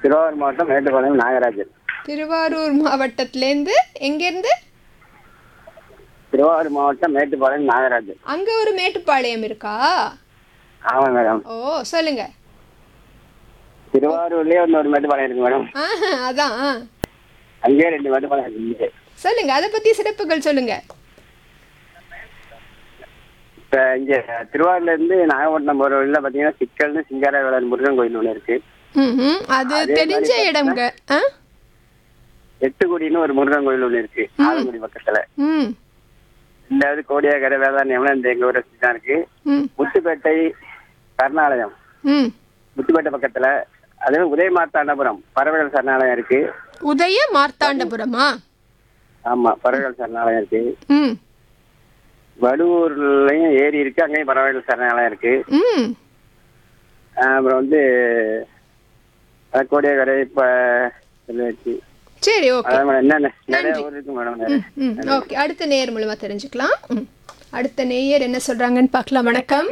திருவாரூர் மாவட்டம் மேட்டுப்பாளையம் நாகராஜன் திருவாரூர் மாவட்டத்திலேருந்து எங்கேருந்து திருவாரூர் மாவட்டம் மேட்டுப்பாளையம் நாகராஜன் அங்க ஒரு மேட்டுப்பாளையம் இருக்கா ஆமாம் மேடம் ஓ சொல்லுங்க திருவாரூர்லயே வந்து ஒரு மேட்டுப்பாளையம் இருக்கு மேடம் ஆஹா, அதான் அங்கேயே ரெண்டு மேட்டுப்பாளையம் இருக்கு சொல்லுங்க அதை பத்தி சிறப்புகள் சொல்லுங்க இப்போ இங்கே திருவாரூர்ல இருந்து நாகப்பட்டினம் போகிற வழியில் பார்த்தீங்கன்னா சிக்கல்னு சிங்கார வேளாண் முருகன் கோயில் ஒன்று இருக்கு ம்ஹும். அது தெரிஞ்ச இடம்ங்க ஆ? எட்டுக்குடின்னு ஒரு முருகன் கோயில் ஒன்று இருக்கு ஆலங்குடி பக்கத்துல ம் ரெண்டாவது கோடியாக்கரை வேதாரண்யம்லாம் இந்த எங்க ஊரை சுற்றி தான் இருக்கு ம் முத்துப்பேட்டை கர்நாலயம் ம் முத்துப்பேட்டை பக்கத்துல அதே உதய மார்த்தாண்டபுரம் பறவைகள் சரணாலயம் இருக்கு உதய மார்த்தாண்டபுரமா ஆமா பறவைகள் சரணாலயம் இருக்கு ம் வடுவூர்லயும் ஏரி இருக்கு அங்கேயும் பறவைகள் சரணாலயம் இருக்கு ம் ஆஹ் அப்புறம் வந்து அஹ் கோடியாக்கரை இப்ப இருக்கு சரி ஓகே அதான் மேடம் என்னென்ன நிறைய ஊர் இருக்கு மேடம் நிறைய. ம் ஓகே அடுத்த நேயர் மூலமா தெரிஞ்சுக்கலாம் ம் அடுத்த நேயர் என்ன சொல்றாங்கன்னு பார்க்கலாம் வணக்கம்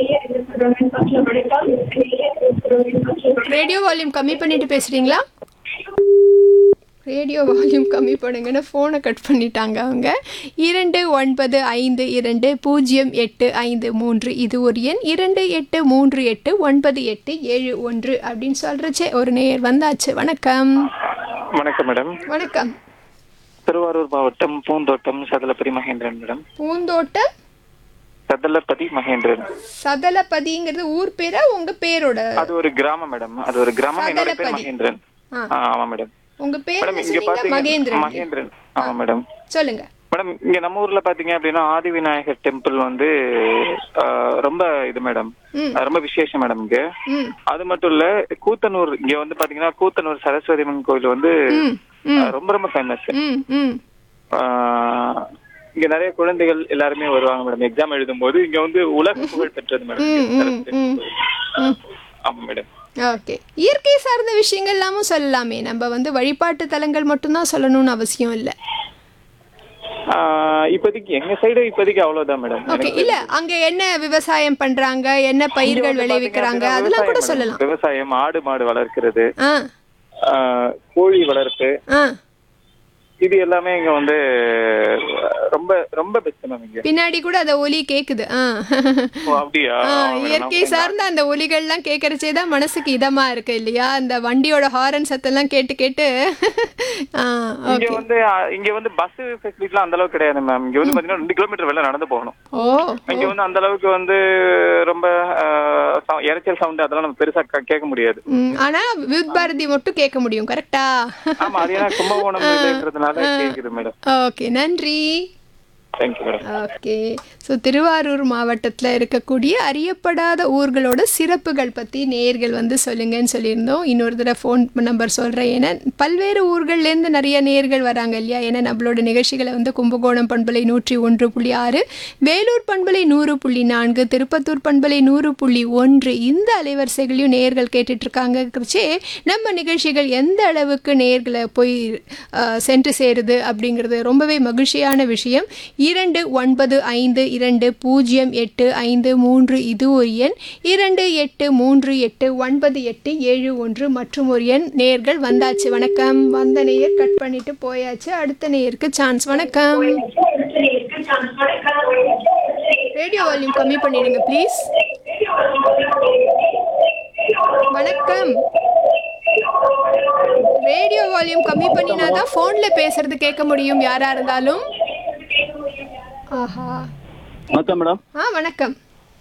ரேடியோ வால்யூம் கம்மி பண்ணிட்டு பேசுறீங்களா ரேடியோ வால்யூம் கம்மி பண்ணுங்கன்னு ஃபோனை கட் பண்ணிட்டாங்க அவங்க இரண்டு ஒன்பது ஐந்து இரண்டு பூஜ்ஜியம் எட்டு ஐந்து மூன்று இது ஒரு எண் இரண்டு எட்டு மூன்று எட்டு ஒன்பது எட்டு ஏழு ஒன்று அப்படின்னு சொல்றச்சே ஒரு நேயர் வந்தாச்சு வணக்கம் வணக்கம் மேடம் வணக்கம் திருவாரூர் மாவட்டம் பூந்தோட்டம் சதலபதி மகேந்திரன் மேடம் பூந்தோட்டம் சதலபதி மகேந்திரன் சதலபதிங்கிறது ஊர் பேரா உங்க பேரோட அது ஒரு கிராமம் மேடம் அது ஒரு கிராமம் என்னோட பேர் சதலபதி. மகேந்திரன் ஆ. ஆ, ஆமா மேடம் உங்க பேர் மேடம் என்ன இங்க சொன்னீங்க பாத்தீங்க மகேந்திரன் மகேந்திரன் ஆமா மேடம் சொல்லுங்க மேடம் இங்க நம்ம ஊர்ல பாத்தீங்க அப்படின்னா ஆதி விநாயகர் டெம்பிள் வந்து ஆ, ரொம்ப இது மேடம் ம். ஆ, ரொம்ப விசேஷம் மேடம் இங்க ம் அது மட்டும் இல்ல கூத்தனூர் இங்க வந்து பாத்தீங்கன்னா கூத்தனூர் சரஸ்வதி அம்மன் கோயில் வந்து ம் ஆ, ம் ரொம்ப ரொம்ப ஃபேமஸ் ம் ம் இங்க நிறைய குழந்தைகள் எல்லாருமே வருவாங்க மேடம் எக்ஸாம் எழுதும்போது இங்க வந்து உலக புகழ் பெற்றது மேடம் ம், இங்க ம், சரஸ்வதி ம். கோயில். ம் ஆமா மேடம் ஓகே இயற்கை சார்ந்த விஷயங்கள் எல்லாமும் சொல்லலாமே நம்ம வந்து வழிபாட்டு தலங்கள் மட்டும்தான் சொல்லணும்னு அவசியம் இல்லை ஆஹ் இப்போதைக்கு எங்க சைடு இப்போதைக்கு அவ்வளவுதான் மேடம் ஓகே இல்ல அங்க என்ன விவசாயம் பண்றாங்க என்ன பயிர்கள் விளைவிக்கிறாங்க அதெல்லாம் கூட சொல்லலாம் விவசாயம் ஆடு மாடு வளர்க்கிறது ஆ ஆஹ் கோழி வளர்ப்பு ஆ இது எல்லாமே இங்க வந்து ரொம்ப ரொம்ப பெஸ்ட் மேம் இங்க பின்னாடி கூட அந்த ஒலி கேக்குது ஆ ஓ, அப்படியா ஆ, ஆமா madam. இயற்கை சார்ந்த அந்த ஒலிகள்லாம் கேட்கறச்சே தான் மனசுக்கு இதமா இருக்கு இல்லையா அந்த வண்டியோட ஹாரன் சத்தம்லாம் கேட்டு கேட்டு ஆ இங்க ஓகே வந்து ஆஹ், இங்க வந்து பஸ் ஃபெசிலிட்டிலாம் அந்த அளவுக்கு கிடையாது மேம் இங்க வந்து பாத்தீங்கன்னா ரெண்டு கிலோமீட்டர் வெளில நடந்து போகணும் ஓ இங்க வந்து அந்த அளவுக்கு வந்து ரொம்ப ஆஹ், சவு- இரைச்சல் சவுண்ட் அதெல்லாம் நம்ம பெருசா கே- கேட்க முடியாது ம், ஆனா வித் பாரதி மட்டும் கேட்க முடியும் கரெக்டா ஆமா அது ஏன்னா கும்பகோணம் இதுன்றதுனால கேக்குது மேடம் ஓகே நன்றி thank you madam okay so Thiruvarur மாவட்டத்தில் இருக்கக்கூடிய அறியப்படாத ஊர்களோட சிறப்புகள் பற்றி நேயர்கள் வந்து சொல்லுங்கன்னு சொல்லியிருந்தோம் இன்னொரு தடவை ஃபோன் நம்பர் சொல்கிறேன் ஏன்னா பல்வேறு ஊர்கள்லேருந்து நிறைய நேயர்கள் வராங்க இல்லையா ஏன்னா நம்மளோட நிகழ்ச்சிகளை வந்து கும்பகோணம் பண்பலை நூற்றி ஒன்று புள்ளி ஆறு வேலூர் பண்பலை நூறு புள்ளி நான்கு திருப்பத்தூர் பண்பலை நூறு புள்ளி ஒன்று இந்த அலைவரிசைகளையும் நேயர்கள் கேட்டுட்டு இருக்காங்கச்சே நம்ம நிகழ்ச்சிகள் எந்த அளவுக்கு நேயர்களை போய் அஹ், சென்று சேருது அப்படிங்கிறது ரொம்பவே மகிழ்ச்சியான விஷயம் இரண்டு ஒன்பது ஐந்து இரண்டு பூஜ்ஜியம் எட்டு ஐந்து மூன்று இது ஒரு எண் இரண்டு எட்டு மூன்று எட்டு ஒன்பது எட்டு ஏழு ஒன்று மற்றும் ஒரு எண் நேர்கள் வந்தாச்சு வணக்கம் வந்த நேயர் கட் பண்ணிட்டு போயாச்சு அடுத்த நேயருக்கு சான்ஸ் வணக்கம் ரேடியோ வால்யூம் கம்மி பண்ணிடுங்க ப்ளீஸ் வணக்கம் ரேடியோ வால்யூம் கம்மி பண்ணினா தான் ஃபோனில் பேசுறது கேட்க முடியும் யாரா இருந்தாலும் ஆஹா வணக்கம் மேடம் ஆ வணக்கம்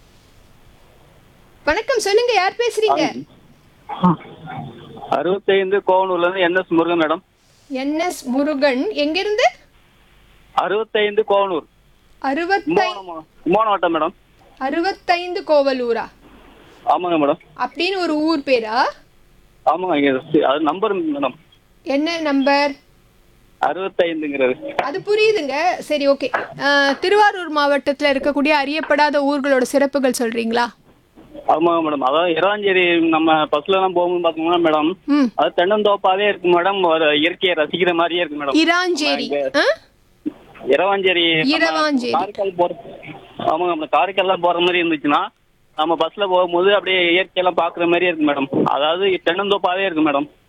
வணக்கம் சொல்லுங்க யார் பேசுறீங்க அறுபத்தைந்து கோவனூர்ல இருந்து N S Murugan madam N S Murugan எங்கிருந்து அறுபத்தைந்து கோவனூர் அறுபத்தை கும்போணவட்டம் மேடம் அறுபத்தைந்து கோவலூரா ஆமாங்க மேடம் அப்படின்னு ஒரு ஊர் பேரா ஆமாங்க இங்க அது நம்பர் மேடம் என்ன நம்பர் அறுபத்தைந்துங்கிறது அது புரியுதுங்க சரி ஓகே திருவாரூர் மாவட்டத்தில் இருக்கக்கூடிய அறியப்படாத ஊர்களோட சிறப்புகள் சொல்றீங்களா ஆமாங்க மேடம் அதாவது இரவாஞ்சேரி நம்ம பஸ்ல எல்லாம் போகும்போது பாத்தீங்கன்னா மேடம் ம் அது தென்னந்தோப்பாவே இருக்கு மேடம் ஒரு இயற்கையை ரசிக்கிற மாதிரியே இருக்கு மேடம் இராஞ்சேரி ஆ இரவாஞ்சேரி நம்ம இரவாஞ்சேரி. காரைக்கால் போற ஆமாங்க மேடம் காரைக்கால்லாம் போற மாதிரி இருந்துச்சுன்னா நம்ம பஸ்ல போகும்போது அப்படியே இயற்கையெல்லாம் பாக்குற மாதிரியே இருக்கு மேடம் அதாவது தென்னந்தோப்பாவே இருக்கு மேடம்